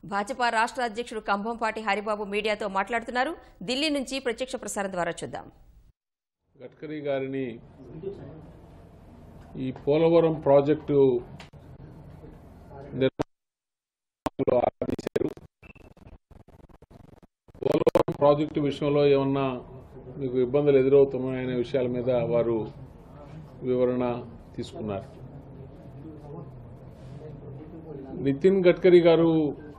భాజపా రాష్ట్ర అధ్యక్షుడు కంభంపాటి హరిబాబు మీడియాతో మాట్లాడుతున్నారు ఢిల్లీ నుంచి ప్రత్యక్ష ప్రసారం ద్వారా చూద్దాం గడ్కరీ గారిని ఈ పోలవరం ప్రాజెక్టు నిర్మాణంలో ఆదేశారు పోలవరం ప్రాజెక్టు విషయంలో ఏమన్నా మీకు ఇబ్బందులు ఎదురవుతున్నాయనే విషయాల మీద వారు వివరణ తీసుకున్నారు నితిన్ గడ్కరీ గారు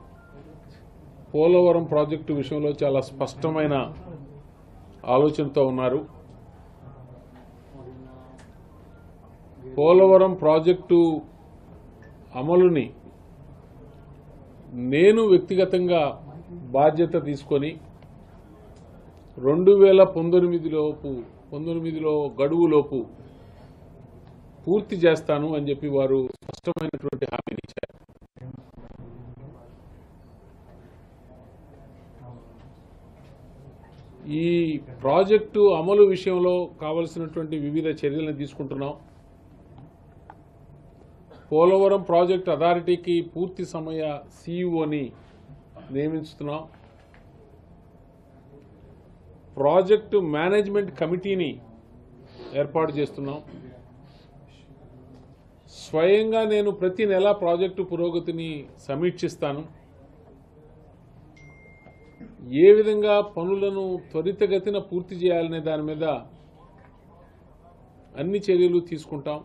పోలవరం ప్రాజెక్టు విషయంలో చాలా స్పష్టమైన ఆలోచనతో ఉన్నారు పోలవరం ప్రాజెక్టు అమలుని నేను వ్యక్తిగతంగా బాధ్యత తీసుకొని రెండు వేల పంతొమ్మిదిలోపు పంతొమ్మిదిలో గడువులోపు పూర్తి చేస్తాను అని చెప్పి వారు స్పష్టమైనటువంటి హామీని ఇచ్చారు ఈ ప్రాజెక్టు అమలు విషయంలో కావలసినటువంటి వివిధ చర్యలను తీసుకుంటున్నాం పోలవరం ప్రాజెక్ట్ అథారిటీకి పూర్తి సమయ సీఈఓని నియమిస్తున్నాం ప్రాజెక్టు మేనేజ్మెంట్ కమిటీని ఏర్పాటు చేస్తున్నాం స్వయంగా నేను ప్రతి నెల ప్రాజెక్టు పురోగతిని సమీక్షిస్తాను ఏ విధంగా పనులను త్వరితగతిన పూర్తి చేయాలనే దాని మీద అన్ని చర్యలు తీసుకుంటాం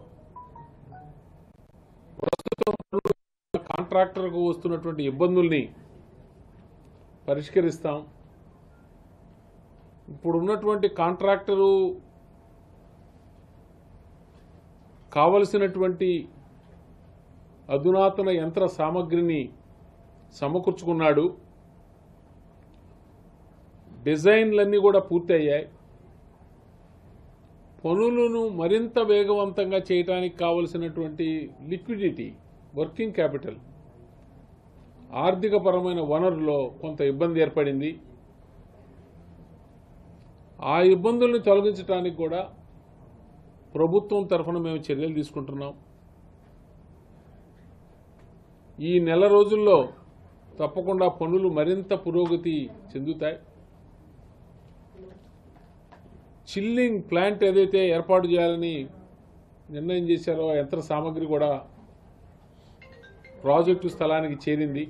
ప్రస్తుతం కాంట్రాక్టర్కు వస్తున్నటువంటి ఇబ్బందుల్ని పరిష్కరిస్తాం ఇప్పుడు ఉన్నటువంటి కాంట్రాక్టరు కావలసినటువంటి అధునాతన యంత్ర సామగ్రిని సమకూర్చుకున్నాడు డిజైన్లన్నీ కూడా పూర్తి అయ్యాయి పనులను మరింత వేగవంతంగా చేయడానికి కావలసినటువంటి లిక్విడిటీ వర్కింగ్ క్యాపిటల్ ఆర్థికపరమైన వనరులో కొంత ఇబ్బంది ఏర్పడింది ఆ ఇబ్బందుల్ని తొలగించడానికి కూడా ప్రభుత్వం తరఫున మేము చర్యలు తీసుకుంటున్నాం ఈ నెల రోజుల్లో తప్పకుండా పనులు మరింత పురోగతి చెందుతాయి చిల్లింగ్ ప్లాంట్ ఏదైతే ఏర్పాటు చేయాలని నిర్ణయం చేశారో ఆ యంత్ర సామగ్రి కూడా ప్రాజెక్టు స్థలానికి చేరింది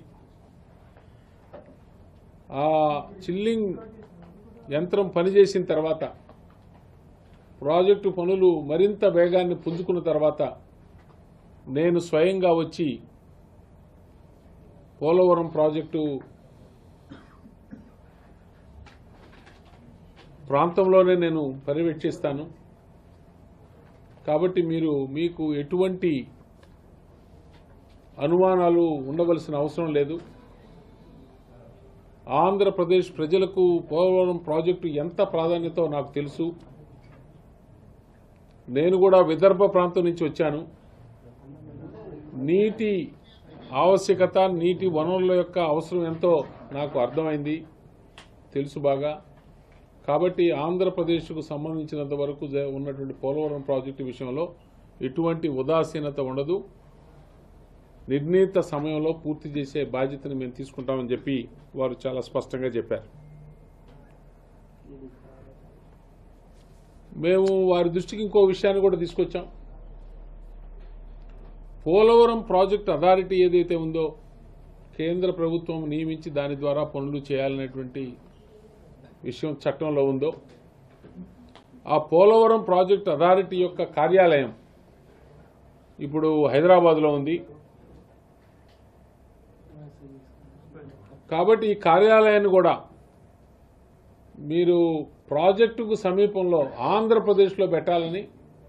ఆ చిల్లింగ్ యంత్రం పనిచేసిన తర్వాత ప్రాజెక్టు పనులు మరింత వేగాన్ని పుంజుకున్న తర్వాత నేను స్వయంగా వచ్చి పోలవరం ప్రాజెక్టు ప్రాంతంలోనే నేను పర్యవేక్షిస్తాను కాబట్టి మీరు మీకు ఎటువంటి అనుమానాలు ఉండవలసిన అవసరం లేదు ఆంధ్రప్రదేశ్ ప్రజలకు పోలవరం ప్రాజెక్టు ఎంత ప్రాధాన్యతో నాకు తెలుసు నేను కూడా విదర్భ ప్రాంతం నుంచి వచ్చాను నీటి ఆవశ్యకత నీటి వనరుల యొక్క అవసరం ఎంతో నాకు అర్థమైంది తెలుసు బాగా కాబట్టి ఆంధ్రప్రదేశ్కు సంబంధించినంత వరకు జ- ఉన్నటువంటి పోలవరం ప్రాజెక్టు విషయంలో ఎటువంటి ఉదాసీనత ఉండదు నిర్ణీత సమయంలో పూర్తి చేసే బాధ్యతను మేము తీసుకుంటామని చెప్పి వారు చాలా స్పష్టంగా చెప్పారు మేము వారి దృష్టికి ఇంకో విషయాన్ని కూడా తీసుకొచ్చాం పోలవరం ప్రాజెక్ట్ అథారిటీ ఏదైతే ఉందో కేంద్ర ప్రభుత్వం నియమించి దాని ద్వారా పనులు చేయాలనేటువంటి విషయం చట్టంలో ఉందో ఆ పోలవరం ప్రాజెక్ట్ అథారిటీ యొక్క కార్యాలయం ఇప్పుడు హైదరాబాద్లో ఉంది కాబట్టి ఈ కార్యాలయాన్ని కూడా మీరు ప్రాజెక్టుకు సమీపంలో ఆంధ్రప్రదేశ్లో పెట్టాలని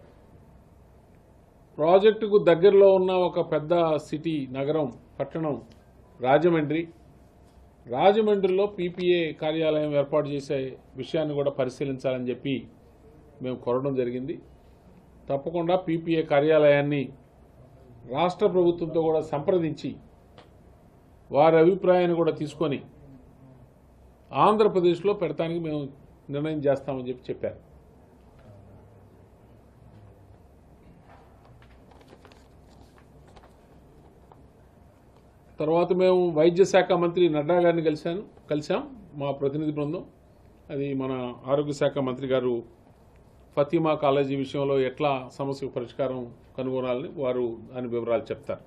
ప్రాజెక్టుకు దగ్గరలో ఉన్న ఒక పెద్ద సిటీ నగరం పట్టణం రాజమండ్రి రాజమండ్రిలో పీపీఏ కార్యాలయం ఏర్పాటు చేసే విషయాన్ని కూడా పరిశీలించాలని చెప్పి మేము కోరడం జరిగింది తప్పకుండా పీపీఏ కార్యాలయాన్ని రాష్ట్ర ప్రభుత్వంతో కూడా సంప్రదించి వారి అభిప్రాయాన్ని కూడా తీసుకొని ఆంధ్రప్రదేశ్లో పెడతానికి మేము నిర్ణయం చేస్తామని చెప్పి చెప్పారు తర్వాత మేము వైద్య శాఖ మంత్రి నడ్డా గారిని కలిశాను కలిశాం మా ప్రతినిధి బృందం అది మన ఆరోగ్య శాఖ మంత్రి గారు ఫతిమా కాలేజీ విషయంలో ఎట్లా సమస్యకు పరిష్కారం కనుగొనాలని వారు దాని వివరాలు చెప్తారు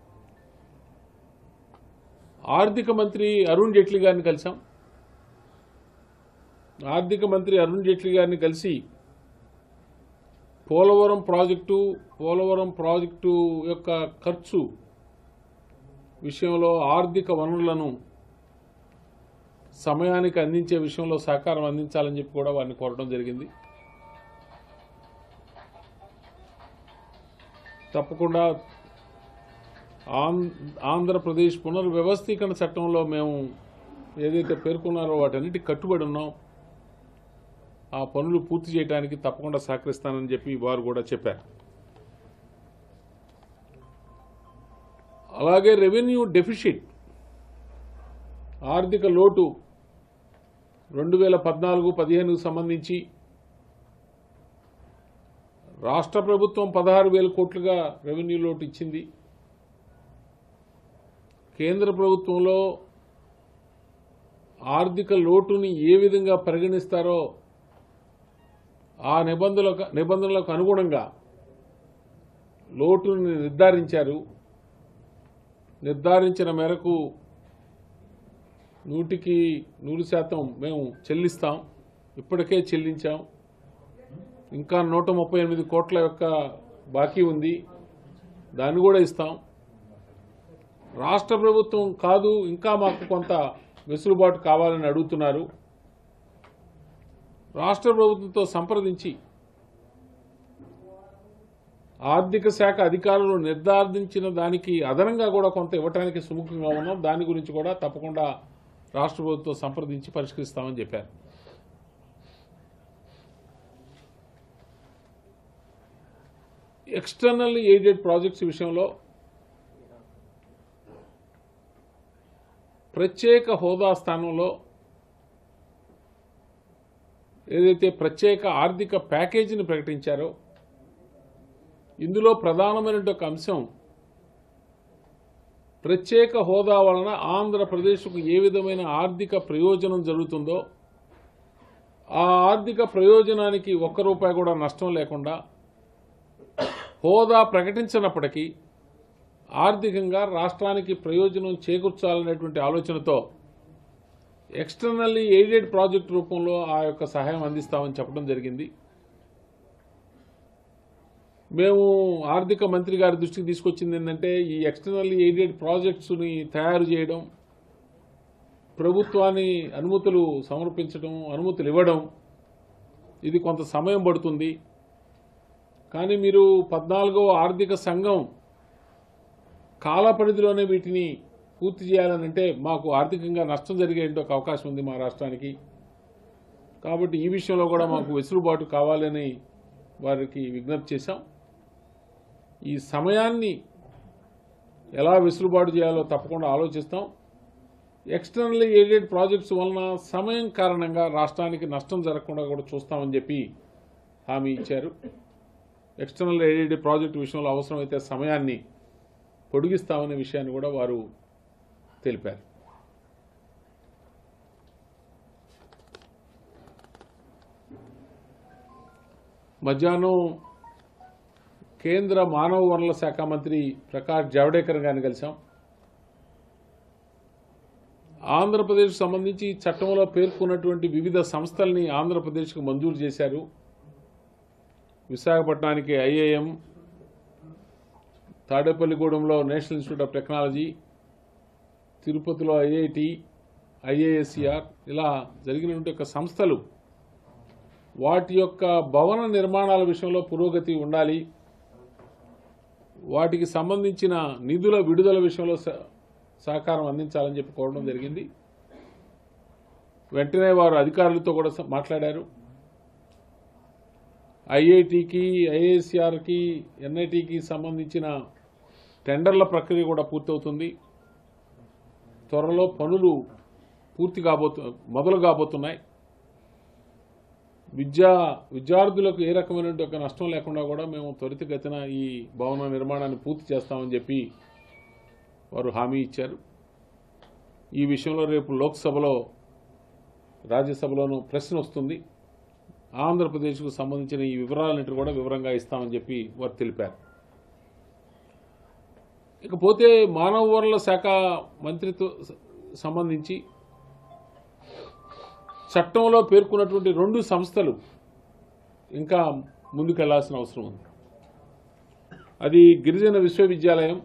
ఆర్థిక మంత్రి అరుణ్ జైట్లీ గారిని కలిసాం ఆర్థిక మంత్రి అరుణ్ జైట్లీ గారిని కలిసి పోలవరం ప్రాజెక్టు పోలవరం ప్రాజెక్టు యొక్క ఖర్చు విషయంలో ఆర్థిక వనరులను సమయానికి అందించే విషయంలో సహకారం అందించాలని చెప్పి కూడా వారిని కోరడం జరిగింది తప్పకుండా ఆం- ఆంధ్రప్రదేశ్ పునర్వ్యవస్థీకరణ చట్టంలో మేము ఏదైతే పేర్కొన్నారో వాటన్నిటి కట్టుబడి ఉన్నాం ఆ పనులు పూర్తి చేయడానికి తప్పకుండా సహకరిస్తానని చెప్పి వారు కూడా చెప్పారు అలాగే రెవెన్యూ డెఫిసిట్ ఆర్థిక లోటు రెండు వేల పద్నాలుగు పదిహేనుకు సంబంధించి రాష్ట్ర ప్రభుత్వం పదహారు వేల కోట్లుగా రెవెన్యూ లోటు ఇచ్చింది కేంద్ర ప్రభుత్వంలో ఆర్థిక లోటుని ఏ విధంగా పరిగణిస్తారో ఆ నిబంధనలకు నిబంధనలకు అనుగుణంగా లోటుని నిర్ధారించారు నిర్ధారించిన మేరకు నూటికి నూరు శాతం మేము చెల్లిస్తాం ఇప్పటికే చెల్లించాం ఇంకా నూట ముప్పై ఎనిమిది కోట్ల యొక్క బాకీ ఉంది దాన్ని కూడా ఇస్తాం రాష్ట్ర ప్రభుత్వం కాదు ఇంకా మాకు కొంత వెసులుబాటు కావాలని అడుగుతున్నారు రాష్ట్ర ప్రభుత్వంతో సంప్రదించి ఆర్థిక శాఖ అధికారులు నిర్ధారించిన దానికి అదనంగా కూడా కొంత ఇవ్వడానికి సుముఖంగా ఉన్నాం దాని గురించి కూడా తప్పకుండా రాష్ట్ర ప్రభుత్వం సంప్రదించి పరిష్కరిస్తామని చెప్పారు ఎక్స్టర్నల్ ఎయిడెడ్ ప్రాజెక్ట్స్ విషయంలో ప్రత్యేక హోదా స్థానంలో ఏదైతే ప్రత్యేక ఆర్థిక ప్యాకేజీని ప్రకటించారో ఇందులో ప్రధానమైన ఒక అంశం ప్రత్యేక హోదా వలన ఆంధ్రప్రదేశ్కు ఏ విధమైన ఆర్థిక ప్రయోజనం జరుగుతుందో ఆ ఆర్థిక ప్రయోజనానికి ఒక్క రూపాయి కూడా నష్టం లేకుండా హోదా ప్రకటించినప్పటికీ ఆర్థికంగా రాష్ట్రానికి ప్రయోజనం చేకూర్చాలనేటువంటి ఆలోచనతో ఎక్స్టర్నల్లీ ఎయిడెడ్ ప్రాజెక్ట్ రూపంలో ఆ యొక్క సహాయం అందిస్తామని చెప్పడం జరిగింది మేము ఆర్థిక మంత్రి గారి దృష్టికి తీసుకొచ్చింది ఏంటంటే ఈ ఎక్స్టర్నల్లీ ఎయిడెడ్ ప్రాజెక్ట్స్ని తయారు చేయడం ప్రభుత్వాన్ని అనుమతులు సమర్పించడం అనుమతులు ఇవ్వడం ఇది కొంత సమయం పడుతుంది కానీ మీరు పద్నాలుగవ ఆర్థిక సంఘం కాల పరిధిలోనే వీటిని పూర్తి చేయాలనంటే మాకు ఆర్థికంగా నష్టం జరిగేందుకు ఒక అవకాశం ఉంది మా రాష్ట్రానికి కాబట్టి ఈ విషయంలో కూడా మాకు వెసులుబాటు కావాలని వారికి విజ్ఞప్తి చేశాం ఈ సమయాన్ని ఎలా వెసులుబాటు చేయాలో తప్పకుండా ఆలోచిస్తాం ఎక్స్టర్నల్లీ ఎయిడెడ్ ప్రాజెక్ట్స్ వలన సమయం కారణంగా రాష్ట్రానికి నష్టం జరగకుండా కూడా చూస్తామని చెప్పి హామీ ఇచ్చారు ఎక్స్టర్నల్ ఎయిడెడ్ ప్రాజెక్ట్ విషయంలో అవసరమైతే సమయాన్ని పొడిగిస్తామనే విషయాన్ని కూడా వారు తెలిపారు మధ్యాహ్నం కేంద్ర మానవ వనరుల శాఖ మంత్రి ప్రకాష్ జావడేకర్ గారిని కలిశాం ఆంధ్రప్రదేశ్ సంబంధించి చట్టంలో పేర్కొన్నటువంటి వివిధ సంస్థల్ని ఆంధ్రప్రదేశ్కు మంజూరు చేశారు విశాఖపట్నానికి ఐఏఎం తాడేపల్లిగూడెంలో నేషనల్ ఇన్స్టిట్యూట్ ఆఫ్ టెక్నాలజీ తిరుపతిలో ఐఐటి ఐఏఎస్సిఆర్ ఇలా జరిగినటువంటి యొక్క సంస్థలు వాటి యొక్క భవన నిర్మాణాల విషయంలో పురోగతి ఉండాలి వాటికి సంబంధించిన నిధుల విడుదల విషయంలో స- సహకారం అందించాలని చెప్పి కోరడం జరిగింది వెంటనే వారు అధికారులతో కూడా స- మాట్లాడారు ఐఐటికి ఐఏఎస్ఆర్కి ఎన్ఐటికి సంబంధించిన టెండర్ల ప్రక్రియ కూడా పూర్తవుతుంది త్వరలో పనులు పూర్తి కాబోతు మొదలు కాబోతున్నాయి విద్యా విద్యార్థులకు ఏ రకమైన ఒక నష్టం లేకుండా కూడా మేము త్వరితగతిన ఈ భవన నిర్మాణాన్ని పూర్తి చేస్తామని చెప్పి వారు హామీ ఇచ్చారు ఈ విషయంలో రేపు లోక్సభలో రాజ్యసభలోనూ ప్రశ్న వస్తుంది ఆంధ్రప్రదేశ్కు సంబంధించిన ఈ వివరాలన్నింటి కూడా వివరంగా ఇస్తామని చెప్పి వారు తెలిపారు ఇకపోతే మానవ వనరుల శాఖ మంత్రిత్వ సంబంధించి చట్టంలో పేర్కొన్నటువంటి రెండు సంస్థలు ఇంకా ముందుకెళ్లాల్సిన అవసరం ఉంది అది గిరిజన విశ్వవిద్యాలయం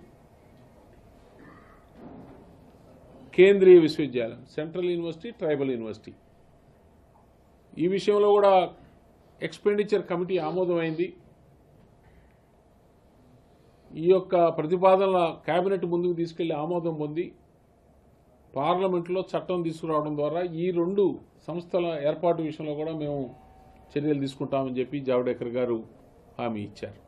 కేంద్రీయ విశ్వవిద్యాలయం సెంట్రల్ యూనివర్సిటీ ట్రైబల్ యూనివర్సిటీ ఈ విషయంలో కూడా ఎక్స్పెండిచర్ కమిటీ ఆమోదమైంది ఈ యొక్క ప్రతిపాదనల కేబినెట్ ముందుకు తీసుకెళ్లి ఆమోదం పొంది పార్లమెంట్లో చట్టం తీసుకురావడం ద్వారా ఈ రెండు సంస్థల ఏర్పాటు విషయంలో కూడా మేము చర్యలు తీసుకుంటామని చెప్పి జావడేకర్ గారు హామీ ఇచ్చారు